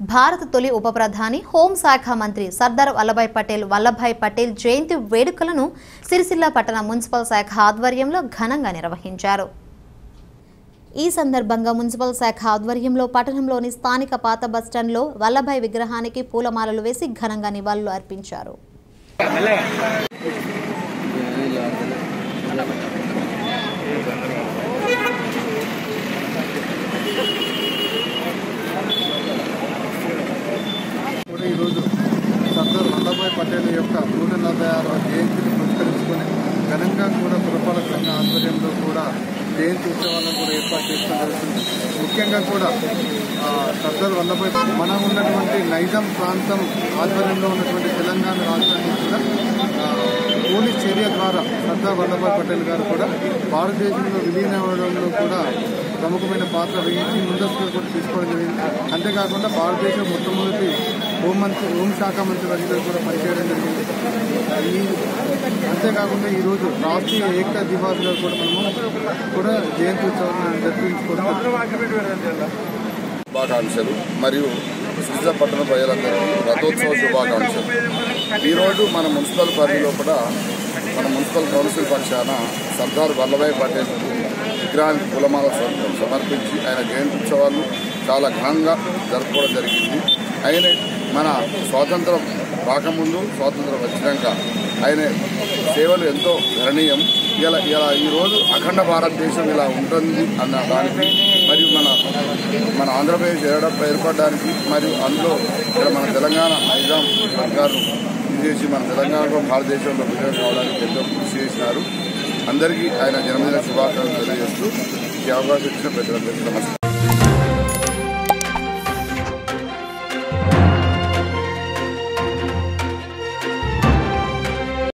భారత తొలి ఉప ప్రధాని హోంశాఖ మంత్రి సర్దార్ వల్లభాయ్ పటేల్ వల్లభాయ్ పటేల్ జయంతి వేడుకలను సిరిసిల్ల పట్టణ మున్సిపల్ శాఖ ఆధ్వర్యంలో ఘనంగా నిర్వహించారు ఈ సందర్భంగా మున్సిపల్ శాఖ ఆధ్వర్యంలో పట్టణంలోని స్థానిక పాత బస్టాండ్లో వల్లభాయ్ విగ్రహానికి పూలమాలలు వేసి ఘనంగా నివాళులు అర్పించారు కూడా ఈరోజు సర్దార్ వల్లభాయ్ పటేల్ యొక్క నూట నలభై ఆరవ జయంతిని పురస్కరించుకొని ఘనంగా కూడా పురపాలక సంఘ ఆధ్వర్యంలో కూడా జయంతి ఉత్సవాలను కూడా ఏర్పాటు చేసుకోవడం జరుగుతుంది ముఖ్యంగా కూడా ఆ, సర్దార్ వల్లభాయ్ మనం ఉన్నటువంటి నైజాం ప్రాంతం ఆధ్వర్యంలో ఉన్నటువంటి తెలంగాణ రాష్ట్రానికి కూడా ఆ, పోలీస్ చర్య ద్వారా సర్దార్ వల్లభాయ్ పటేల్ గారు కూడా భారతదేశంలో విలీనమవడంలో కూడా ప్రముఖమైన పాత్ర వహించి ముందస్తుగా కూడా తీసుకోవడం జరిగింది అంతేకాకుండా భారతదేశం మొట్టమొదటి హోంమంత్రి హోంశాఖ మంత్రి వర్గంలో కూడా పనిచేయడం జరిగింది ఈ అంతేకాకుండా ఈరోజు రాష్ట్రీయ ఏకతా దివాస్గా కూడా మనము కూడా జయంతి ఉత్సవాన్ని జరిపించుకుంటున్నాం శుభాకాంక్షలు మరియు సిద్ధ పట్టణ ప్రజలందరికీ రథోత్సవ శుభాకాంక్షలు ఈరోజు మన మున్సిపల్ పరిధిలో కూడా మన మున్సిపల్ కౌన్సిల్ పక్షాన సర్దార్ వల్లభాయ్ పటేల్ విగ్రహానికి పూలమాల సమ- సమర్పించి ఆయన జయంతి ఉత్సవాలు చాలా ఘనంగా జరుపుకోవడం జరిగింది ఆయన మన స్వాతంత్రం రాకముందు స్వాతంత్రం వచ్చినాక ఆయన సేవలు ఎంతో గణనీయం ఇలా ఇలా ఈరోజు అఖండ భారతదేశం ఇలా ఉంటుంది అన్న దానికి మరియు మన మన ఆంధ్రప్రదేశ్ ఏడ ఏర్పడడానికి మరియు అందులో ఇక్కడ మన తెలంగాణ నైజాం సర్కారు చేసి మన తెలంగాణలో భారతదేశంలో విజయం కావడానికి ఎంతో కృషి చేసినారు అందరికీ ఆయన జన్మదిన శుభాకాంక్షలు తెలియజేస్తూ ఈ అవకాశం ఇచ్చిన ప్రజలందరికీ నమస్కారం